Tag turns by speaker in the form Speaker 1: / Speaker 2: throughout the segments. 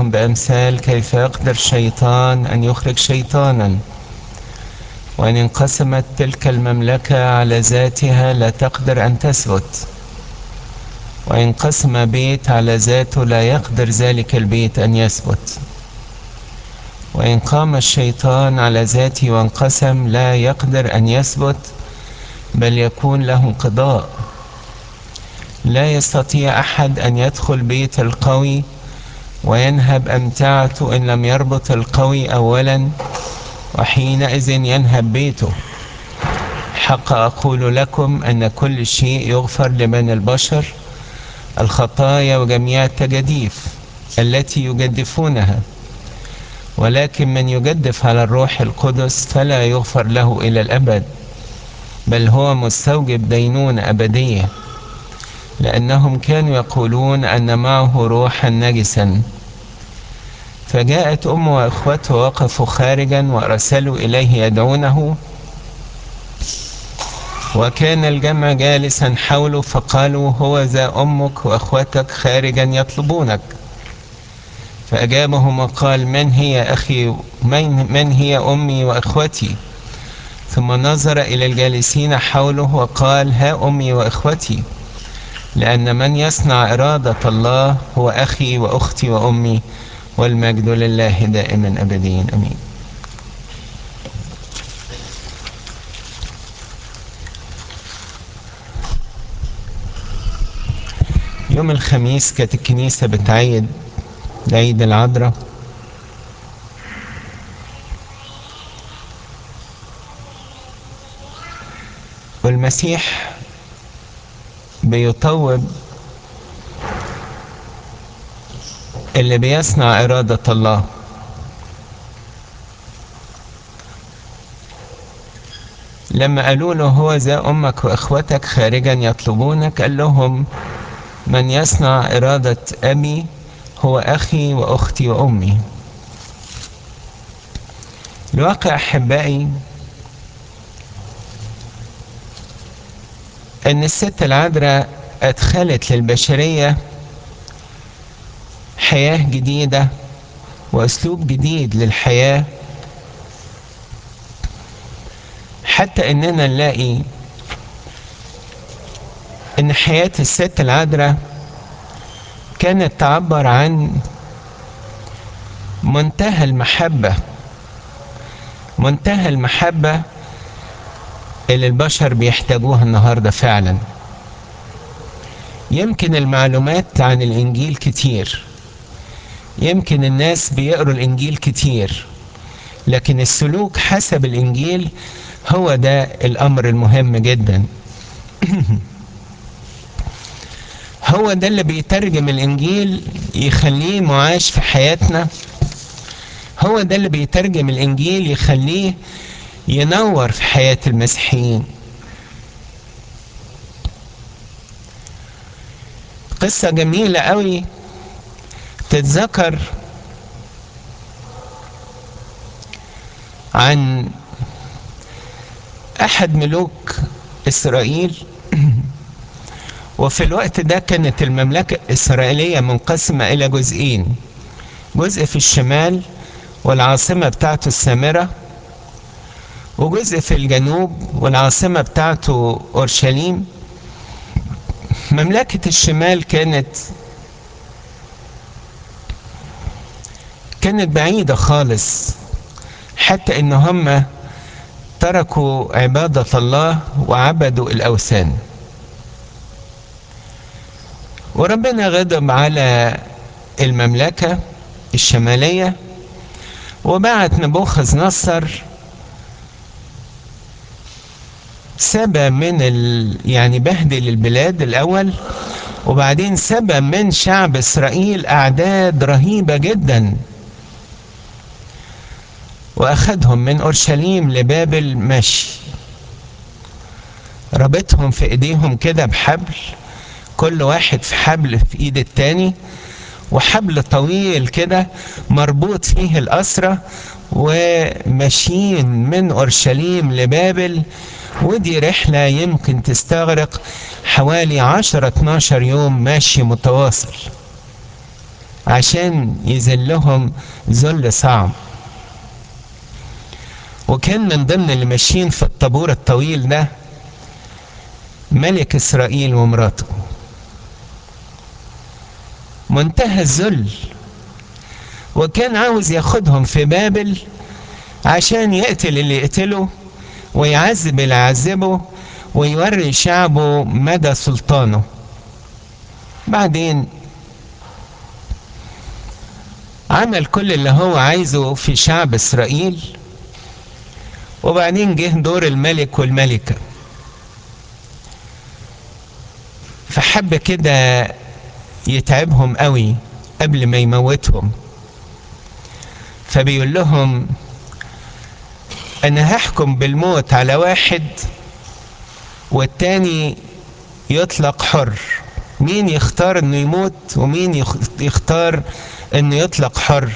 Speaker 1: لهم بأمثال كيف يقدر شيطان أن يخرج شيطانا وإن انقسمت تلك المملكة على ذاتها لا تقدر أن تثبت وإن قسم بيت على ذاته لا يقدر ذلك البيت أن يثبت وإن قام الشيطان على ذاته وانقسم لا يقدر أن يثبت بل يكون له انقضاء لا يستطيع أحد أن يدخل بيت القوي وينهب أمتعته إن لم يربط القوي أولا وحينئذ ينهب بيته حق أقول لكم أن كل شيء يغفر لمن البشر الخطايا وجميع التجاديف التي يجدفونها ولكن من يجدف على الروح القدس فلا يغفر له إلى الأبد بل هو مستوجب دينون أبدية لأنهم كانوا يقولون أن معه روحا نجسا فجاءت أمه وإخوته وقفوا خارجا وأرسلوا إليه يدعونه وكان الجمع جالسا حوله فقالوا هو ذا أمك وأخوتك خارجا يطلبونك فأجابهم وقال من هي أخي من, من هي أمي وأخوتي ثم نظر إلى الجالسين حوله وقال ها أمي وإخوتي لأن من يصنع إرادة الله هو أخي وأختي وأمي والمجد لله دائما أبديا أمين يوم الخميس كانت الكنيسة بتعيد العيد العذراء والمسيح بيطوب اللي بيصنع إرادة الله لما قالوا له هو ذا أمك وإخوتك خارجا يطلبونك قال لهم من يصنع إرادة أبي هو أخي وأختي وأمي الواقع أحبائي أن الست العذراء أدخلت للبشرية حياة جديدة وأسلوب جديد للحياة حتى إننا نلاقي إن حياة الست العذراء كانت تعبر عن منتهى المحبة منتهى المحبة اللي البشر بيحتاجوها النهاردة فعلا يمكن المعلومات عن الإنجيل كتير يمكن الناس بيقروا الإنجيل كتير لكن السلوك حسب الإنجيل هو ده الأمر المهم جدا هو ده اللي بيترجم الإنجيل يخليه معاش في حياتنا هو ده اللي بيترجم الإنجيل يخليه ينور في حياة المسيحيين قصة جميلة قوي تتذكر عن أحد ملوك إسرائيل وفي الوقت ده كانت المملكة الإسرائيلية منقسمة إلى جزئين جزء في الشمال والعاصمة بتاعته السامرة وجزء في الجنوب والعاصمة بتاعته أورشليم مملكة الشمال كانت كانت بعيدة خالص حتى إن هم تركوا عبادة الله وعبدوا الأوثان وربنا غضب على المملكة الشمالية وبعت نبوخذ نصر سبى من ال... يعني بهدل البلاد الأول وبعدين سبى من شعب إسرائيل أعداد رهيبة جدا وأخذهم من أورشليم لبابل مشي ربطهم في إيديهم كده بحبل كل واحد في حبل في إيد التاني وحبل طويل كده مربوط فيه الأسرة وماشيين من أورشليم لبابل ودي رحلة يمكن تستغرق حوالي 10 12 يوم ماشي متواصل عشان يذلهم ذل صعب وكان من ضمن اللي ماشيين في الطابور الطويل ده ملك اسرائيل ومراته منتهى الذل وكان عاوز ياخدهم في بابل عشان يقتل اللي يقتله ويعذب اللي يعذبه ويوري شعبه مدى سلطانه بعدين عمل كل اللي هو عايزه في شعب اسرائيل وبعدين جه دور الملك والملكة فحب كده يتعبهم قوي قبل ما يموتهم فبيقول لهم انا هحكم بالموت على واحد والتاني يطلق حر مين يختار انه يموت ومين يختار انه يطلق حر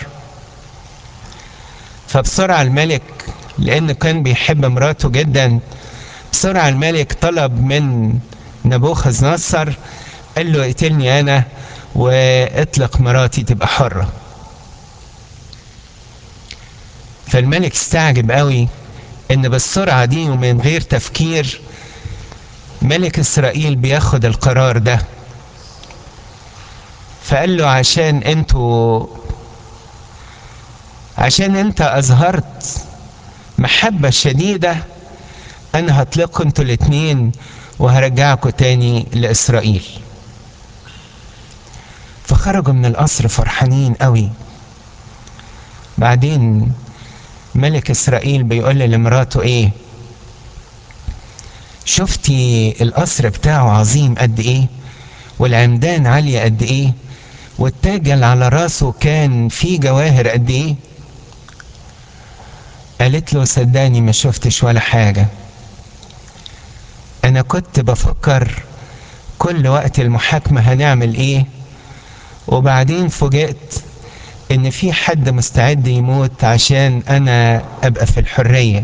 Speaker 1: فبسرعة الملك لانه كان بيحب مراته جدا بسرعة الملك طلب من نبوخذ نصر قال له اقتلني انا واطلق مراتي تبقى حرة فالملك استعجب قوي ان بالسرعة دي ومن غير تفكير ملك اسرائيل بياخد القرار ده فقال له عشان انتوا عشان انت اظهرت محبة شديدة انا هطلقكم انتوا الاتنين وهرجعكم تاني لاسرائيل فخرجوا من القصر فرحانين قوي بعدين ملك اسرائيل بيقول لمراته ايه شفتي القصر بتاعه عظيم قد ايه والعمدان عالية قد ايه والتاج اللي على راسه كان فيه جواهر قد ايه قالت له صدقني ما شفتش ولا حاجة انا كنت بفكر كل وقت المحاكمة هنعمل ايه وبعدين فوجئت ان في حد مستعد يموت عشان انا ابقى في الحرية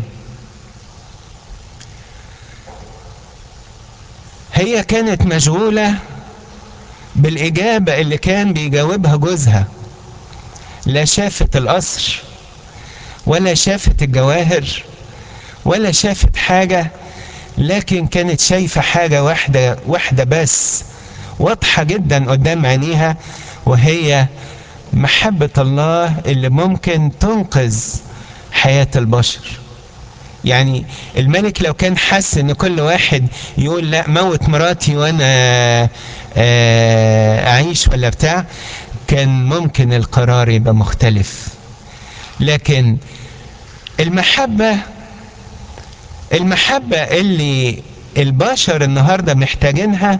Speaker 1: هي كانت مشغولة بالإجابة اللي كان بيجاوبها جوزها لا شافت القصر ولا شافت الجواهر ولا شافت حاجة لكن كانت شايفة حاجة واحدة واحدة بس واضحة جدا قدام عينيها وهي محبة الله اللي ممكن تنقذ حياة البشر يعني الملك لو كان حس ان كل واحد يقول لا موت مراتي وانا اعيش ولا بتاع كان ممكن القرار يبقى مختلف لكن المحبة المحبة اللي البشر النهاردة محتاجينها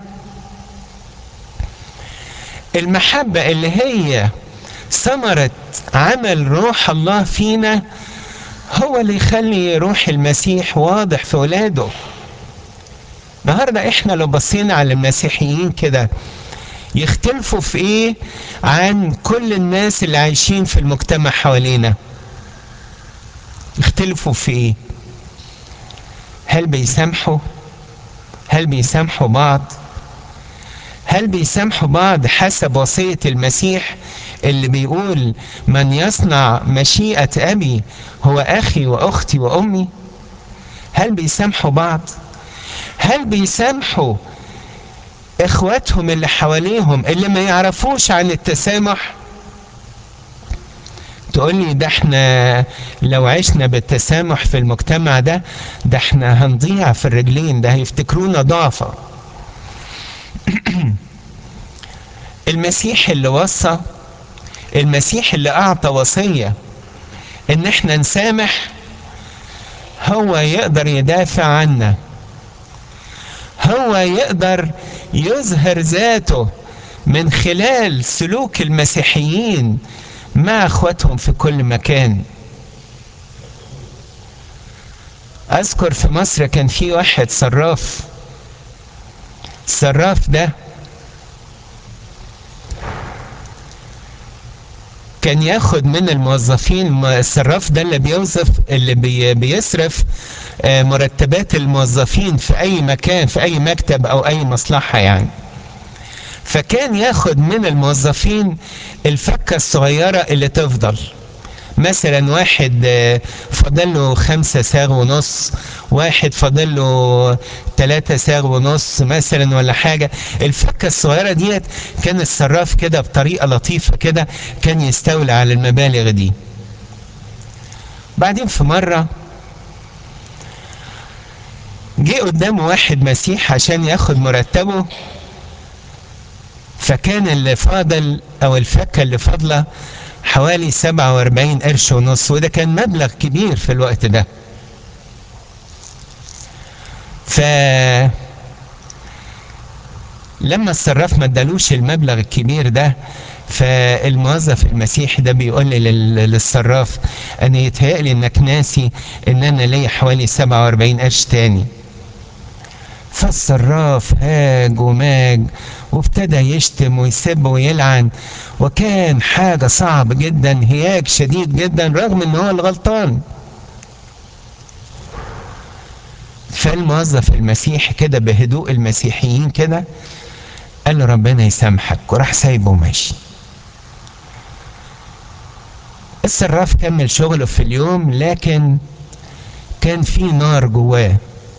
Speaker 1: المحبة اللي هي ثمرة عمل روح الله فينا هو اللي يخلي روح المسيح واضح في ولاده النهارده احنا لو بصينا على المسيحيين كده يختلفوا في ايه عن كل الناس اللي عايشين في المجتمع حوالينا يختلفوا في ايه هل بيسامحوا هل بيسامحوا بعض هل بيسامحوا بعض حسب وصية المسيح اللي بيقول من يصنع مشيئة أبي هو أخي وأختي وأمي هل بيسامحوا بعض هل بيسامحوا إخواتهم اللي حواليهم اللي ما يعرفوش عن التسامح تقول لي ده احنا لو عشنا بالتسامح في المجتمع ده ده احنا هنضيع في الرجلين ده هيفتكرونا ضعفة المسيح اللي وصى المسيح اللي اعطى وصية ان احنا نسامح هو يقدر يدافع عنا هو يقدر يظهر ذاته من خلال سلوك المسيحيين مع اخواتهم في كل مكان اذكر في مصر كان في واحد صراف الصراف ده كان ياخد من الموظفين الصراف ده اللي بيوظف اللي بي بيصرف مرتبات الموظفين في اي مكان في اي مكتب او اي مصلحة يعني فكان ياخد من الموظفين الفكة الصغيرة اللي تفضل مثلا واحد فاضل له خمسة ساغ ونص واحد فاضل له ثلاثة ساغ ونص مثلا ولا حاجة الفكة الصغيرة ديت كان الصراف كده بطريقة لطيفة كده كان يستولى على المبالغ دي بعدين في مرة جه قدامه واحد مسيح عشان ياخد مرتبه فكان اللي فاضل او الفكة اللي فاضلة حوالي 47 قرش ونص وده كان مبلغ كبير في الوقت ده ف لما الصراف ما ادالوش المبلغ الكبير ده فالموظف المسيحي ده بيقول لي للصراف انا يتهيألي انك ناسي ان انا ليا حوالي 47 قرش تاني فالصراف هاج وماج وابتدى يشتم ويسب ويلعن وكان حاجة صعب جدا هياج شديد جدا رغم ان هو الغلطان فالموظف المسيحي كده بهدوء المسيحيين كده قال له ربنا يسامحك وراح سايبه وماشي الصراف كمل شغله في اليوم لكن كان في نار جواه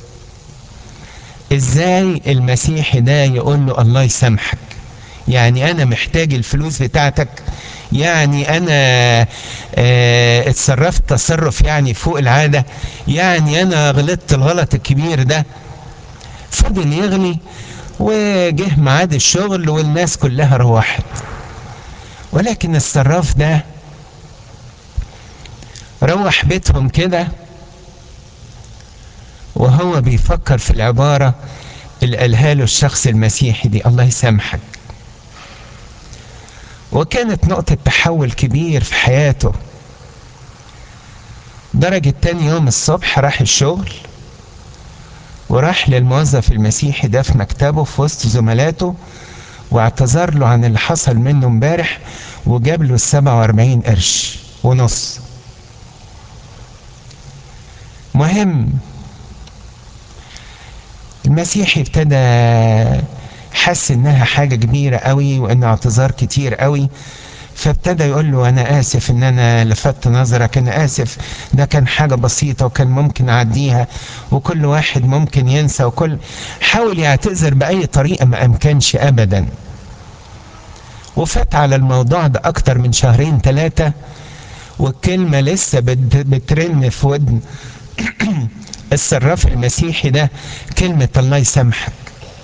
Speaker 1: ازاي المسيحي ده يقول له الله يسامحك يعني انا محتاج الفلوس بتاعتك يعني انا اه اتصرفت تصرف يعني فوق العاده يعني انا غلطت الغلط الكبير ده فضل يغلي وجه ميعاد الشغل والناس كلها روحت ولكن الصراف ده روح بيتهم كده وهو بيفكر في العبارة اللي قالها له الشخص المسيحي دي الله يسامحك وكانت نقطة تحول كبير في حياته درجة تاني يوم الصبح راح الشغل وراح للموظف المسيحي ده في مكتبه في وسط زملاته واعتذر له عن اللي حصل منه امبارح وجاب له السبعة واربعين قرش ونص مهم المسيحي ابتدى حس انها حاجة كبيرة قوي وان اعتذار كتير قوي فابتدى يقول له انا اسف ان انا لفت نظرك انا اسف ده كان حاجة بسيطة وكان ممكن اعديها وكل واحد ممكن ينسى وكل حاول يعتذر باي طريقة ما امكنش ابدا وفات على الموضوع ده اكتر من شهرين ثلاثة والكلمة لسه بترن في ودن الصراف المسيحي ده كلمة الله يسامحك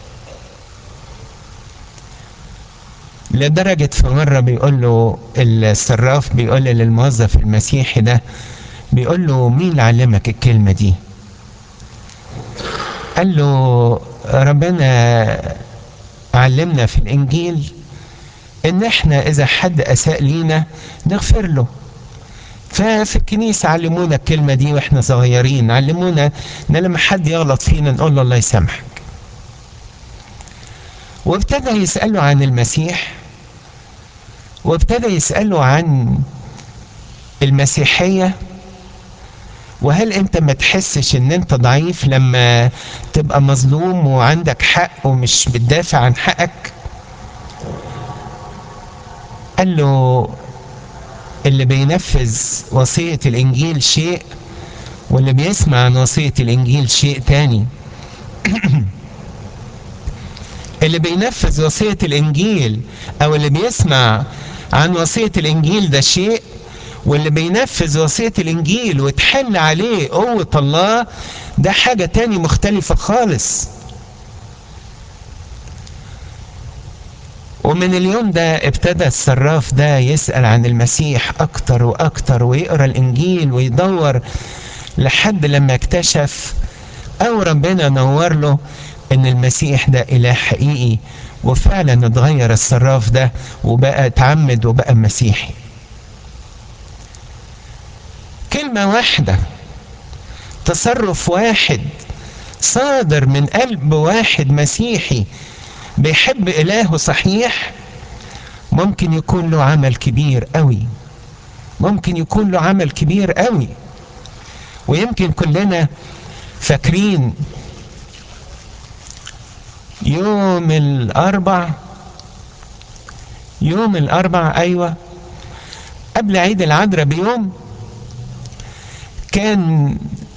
Speaker 1: لدرجة في مرة بيقول له الصراف بيقول للموظف المسيحي ده بيقول له مين اللي علمك الكلمة دي قال له ربنا علمنا في الإنجيل إن إحنا إذا حد أساء لينا نغفر له ففي الكنيسة علمونا الكلمة دي واحنا صغيرين علمونا ان لما حد يغلط فينا نقول له الله يسامحك وابتدى يسأله عن المسيح وابتدى يسأله عن المسيحية وهل انت ما تحسش ان انت ضعيف لما تبقى مظلوم وعندك حق ومش بتدافع عن حقك قال له اللي بينفذ وصية الإنجيل شيء واللي بيسمع عن وصية الإنجيل شيء تاني اللي بينفذ وصية الإنجيل أو اللي بيسمع عن وصية الإنجيل ده شيء واللي بينفذ وصية الإنجيل وتحل عليه قوة الله ده حاجة تاني مختلفة خالص ومن اليوم ده ابتدى الصراف ده يسأل عن المسيح أكتر وأكتر ويقرأ الإنجيل ويدور لحد لما اكتشف أو ربنا نور له إن المسيح ده إله حقيقي وفعلا اتغير الصراف ده وبقى اتعمد وبقى مسيحي كلمة واحدة تصرف واحد صادر من قلب واحد مسيحي بيحب إلهه صحيح ممكن يكون له عمل كبير قوي ممكن يكون له عمل كبير قوي ويمكن كلنا فاكرين يوم الأربع يوم الأربع أيوة قبل عيد العذراء بيوم كان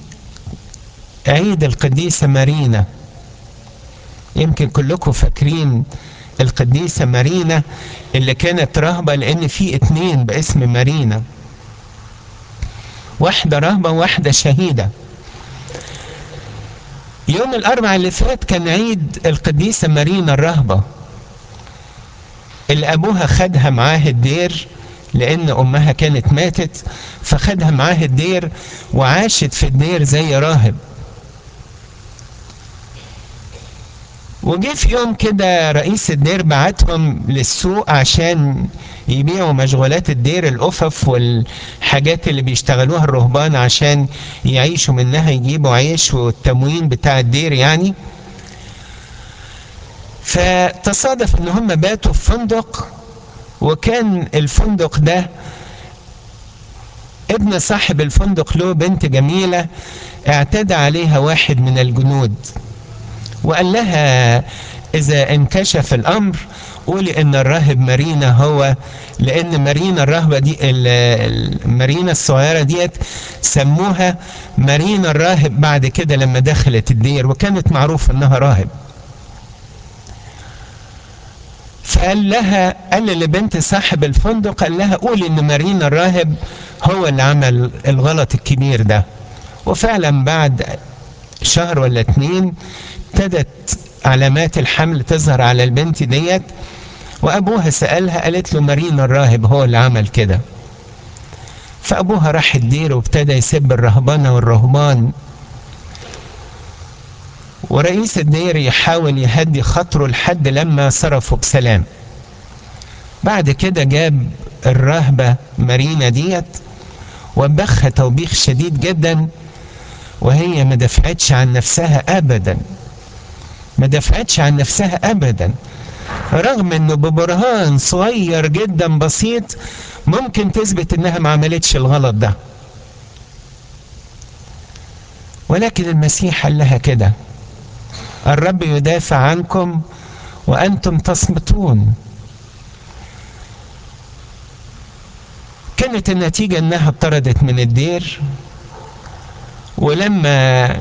Speaker 1: عيد القديسة مارينا يمكن كلكم فاكرين القديسة مارينا اللي كانت راهبة لأن في اتنين باسم مارينا واحدة راهبة وواحدة شهيدة يوم الأربع اللي فات كان عيد القديسة مارينا الراهبة اللي أبوها خدها معاه الدير لأن أمها كانت ماتت فخدها معاه الدير وعاشت في الدير زي راهب وجه في يوم كده رئيس الدير بعتهم للسوق عشان يبيعوا مشغولات الدير الأفف والحاجات اللي بيشتغلوها الرهبان عشان يعيشوا منها يجيبوا عيش والتموين بتاع الدير يعني فتصادف ان هم باتوا في فندق وكان الفندق ده ابن صاحب الفندق له بنت جميلة اعتدى عليها واحد من الجنود وقال لها إذا انكشف الأمر قولي إن الراهب مارينا هو لأن مارينا الراهبة دي مارينا الصغيرة ديت سموها مارينا الراهب بعد كده لما دخلت الدير وكانت معروفة إنها راهب فقال لها قال لبنت صاحب الفندق قال لها قولي إن مارينا الراهب هو اللي عمل الغلط الكبير ده وفعلا بعد شهر ولا اتنين ابتدت علامات الحمل تظهر على البنت ديت وابوها سالها قالت له مارينا الراهب هو اللي عمل كده فابوها راح الدير وابتدى يسب الرهبانه والرهبان ورئيس الدير يحاول يهدي خاطره لحد لما صرفوا بسلام بعد كده جاب الراهبه مارينا ديت وبخها توبيخ شديد جدا وهي ما دفعتش عن نفسها ابدا ما دفعتش عن نفسها ابدا رغم انه ببرهان صغير جدا بسيط ممكن تثبت انها ما عملتش الغلط ده ولكن المسيح قال لها كده الرب يدافع عنكم وانتم تصمتون كانت النتيجه انها اطردت من الدير ولما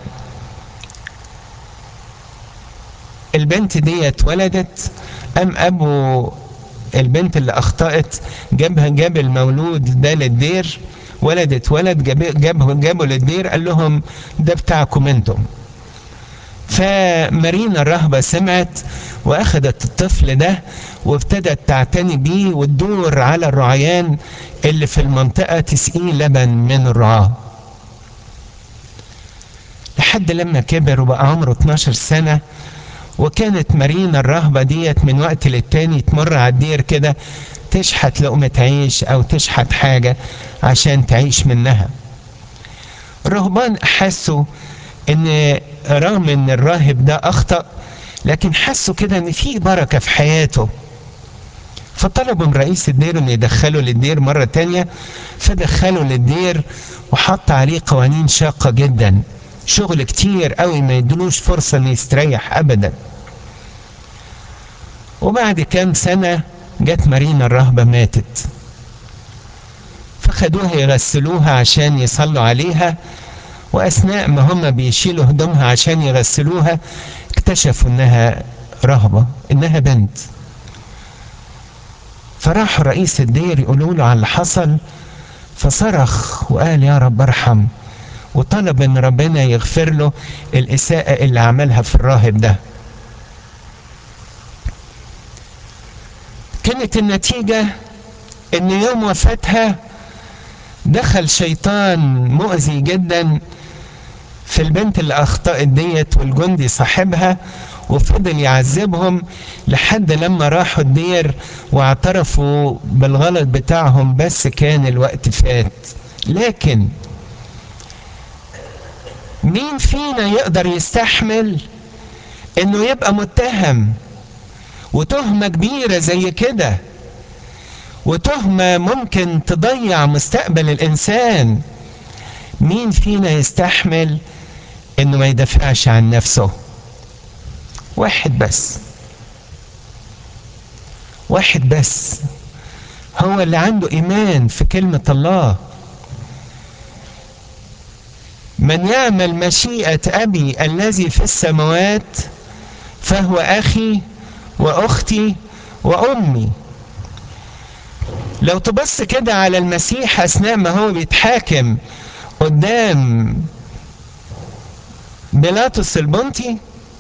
Speaker 1: البنت دي اتولدت قام ابو البنت اللي اخطأت جابها جاب المولود ده للدير ولدت ولد جاب جابه جابه للدير قال لهم ده بتاعكم انتم فمارينا الرهبة سمعت واخدت الطفل ده وابتدت تعتني بيه وتدور على الرعيان اللي في المنطقة تسقيه لبن من الرعاة لحد لما كبر وبقى عمره 12 سنة وكانت مارينا الرهبة ديت من وقت للتاني تمر على الدير كده تشحت لقمة عيش أو تشحت حاجة عشان تعيش منها الرهبان حسوا ان رغم ان الراهب ده اخطأ لكن حسوا كده ان في بركة في حياته فطلبوا من رئيس الدير انه يدخله للدير مرة تانية فدخله للدير وحط عليه قوانين شاقة جدا شغل كتير قوي ما يدلوش فرصة انه يستريح ابدا وبعد كام سنة جت مارينا الرهبة ماتت فخدوها يغسلوها عشان يصلوا عليها واثناء ما هم بيشيلوا هدومها عشان يغسلوها اكتشفوا انها رهبة انها بنت فراح رئيس الدير يقولوا له على اللي حصل فصرخ وقال يا رب ارحم وطلب ان ربنا يغفر له الاساءة اللي عملها في الراهب ده كانت النتيجة ان يوم وفاتها دخل شيطان مؤذي جدا في البنت اللي اخطأت ديت والجندي صاحبها وفضل يعذبهم لحد لما راحوا الدير واعترفوا بالغلط بتاعهم بس كان الوقت فات لكن مين فينا يقدر يستحمل انه يبقى متهم وتهمة كبيرة زي كده وتهمة ممكن تضيع مستقبل الإنسان مين فينا يستحمل إنه ما يدافعش عن نفسه واحد بس واحد بس هو اللي عنده ايمان في كلمة الله من يعمل مشيئة ابي الذي في السماوات فهو اخي واختي وامي لو تبص كده على المسيح اثناء ما هو بيتحاكم قدام بيلاطس البنطي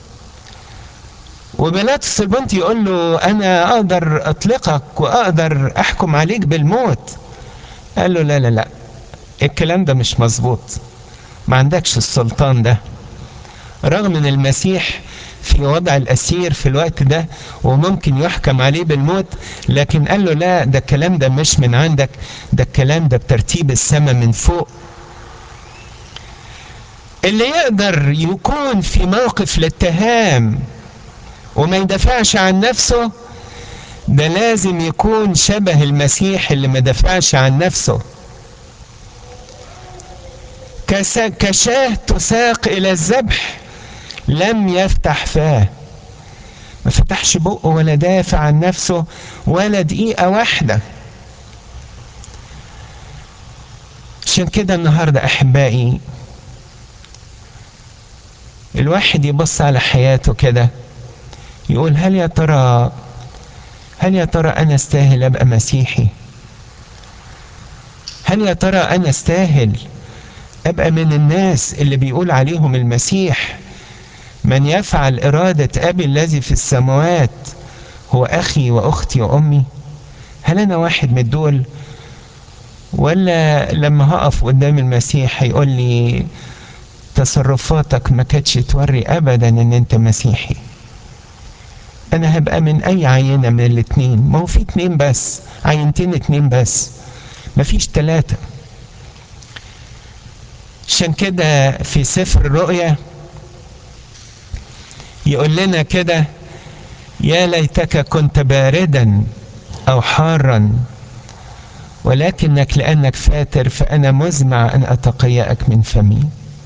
Speaker 1: وبيلاطس البنطي يقول له انا اقدر اطلقك واقدر احكم عليك بالموت قال له لا لا لا الكلام ده مش مظبوط ما عندكش السلطان ده رغم ان المسيح في وضع الاسير في الوقت ده وممكن يحكم عليه بالموت لكن قال له لا ده الكلام ده مش من عندك ده الكلام ده بترتيب السماء من فوق اللي يقدر يكون في موقف الاتهام وما يدافعش عن نفسه ده لازم يكون شبه المسيح اللي ما دافعش عن نفسه كشاه تساق الى الذبح لم يفتح فاه ما فتحش بقه ولا دافع عن نفسه ولا دقيقة واحدة عشان كده النهاردة أحبائي الواحد يبص على حياته كده يقول هل يا ترى هل يا ترى أنا استاهل أبقى مسيحي هل يا ترى أنا استاهل أبقى من الناس اللي بيقول عليهم المسيح من يفعل إرادة أبي الذي في السماوات هو أخي وأختي وأمي هل أنا واحد من دول ولا لما هقف قدام المسيح هيقول لي تصرفاتك ما كانتش توري أبدا إن أنت مسيحي أنا هبقى من أي عينة من الاتنين ما هو في اتنين بس عينتين اتنين بس مفيش تلاتة عشان كده في سفر الرؤيا يقول لنا كده يا ليتك كنت باردا او حارا ولكنك لانك فاتر فانا مزمع ان اتقيأك من فمي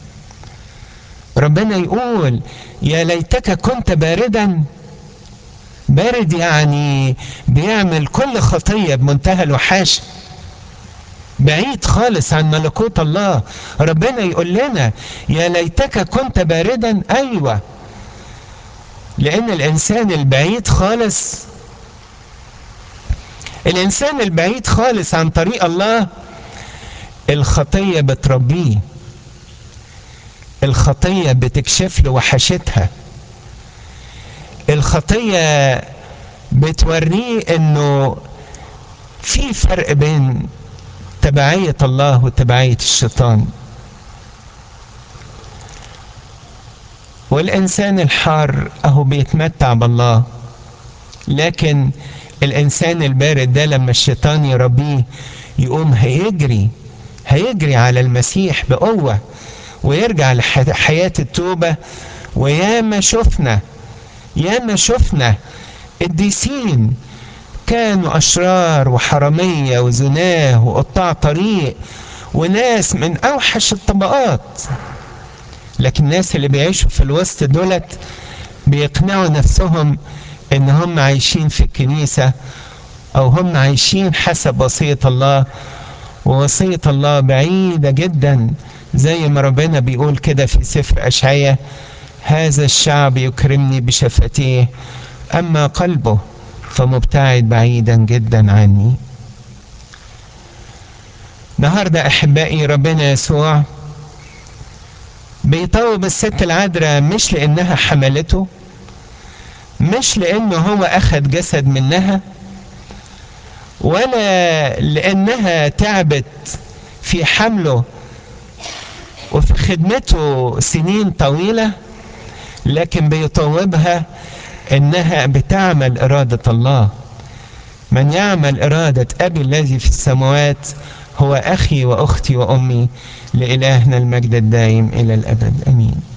Speaker 1: ربنا يقول يا ليتك كنت باردا بارد يعني بيعمل كل خطيه بمنتهى الوحاشه بعيد خالص عن ملكوت الله ربنا يقول لنا يا ليتك كنت باردا ايوه لان الانسان البعيد خالص الانسان البعيد خالص عن طريق الله الخطيه بتربيه الخطيه بتكشف له وحشتها الخطيه بتوريه انه في فرق بين تبعيه الله وتبعيه الشيطان والإنسان الحار أهو بيتمتع بالله لكن الإنسان البارد ده لما الشيطان يربيه يقوم هيجري هيجري على المسيح بقوة ويرجع لحياة التوبة وياما شفنا ياما شفنا الديسين كانوا أشرار وحرامية وزناه وقطاع طريق وناس من أوحش الطبقات لكن الناس اللي بيعيشوا في الوسط دولت بيقنعوا نفسهم ان هم عايشين في الكنيسة او هم عايشين حسب وصية الله ووصية الله بعيدة جدا زي ما ربنا بيقول كده في سفر أشعية هذا الشعب يكرمني بشفتيه أما قلبه فمبتعد بعيدا جدا عني النهارده أحبائي ربنا يسوع بيطوب الست العذراء مش لانها حملته مش لانه هو اخذ جسد منها ولا لانها تعبت في حمله وفي خدمته سنين طويله لكن بيطوبها انها بتعمل اراده الله من يعمل اراده ابي الذي في السماوات هو اخي واختي وامي لالهنا المجد الدائم الى الابد امين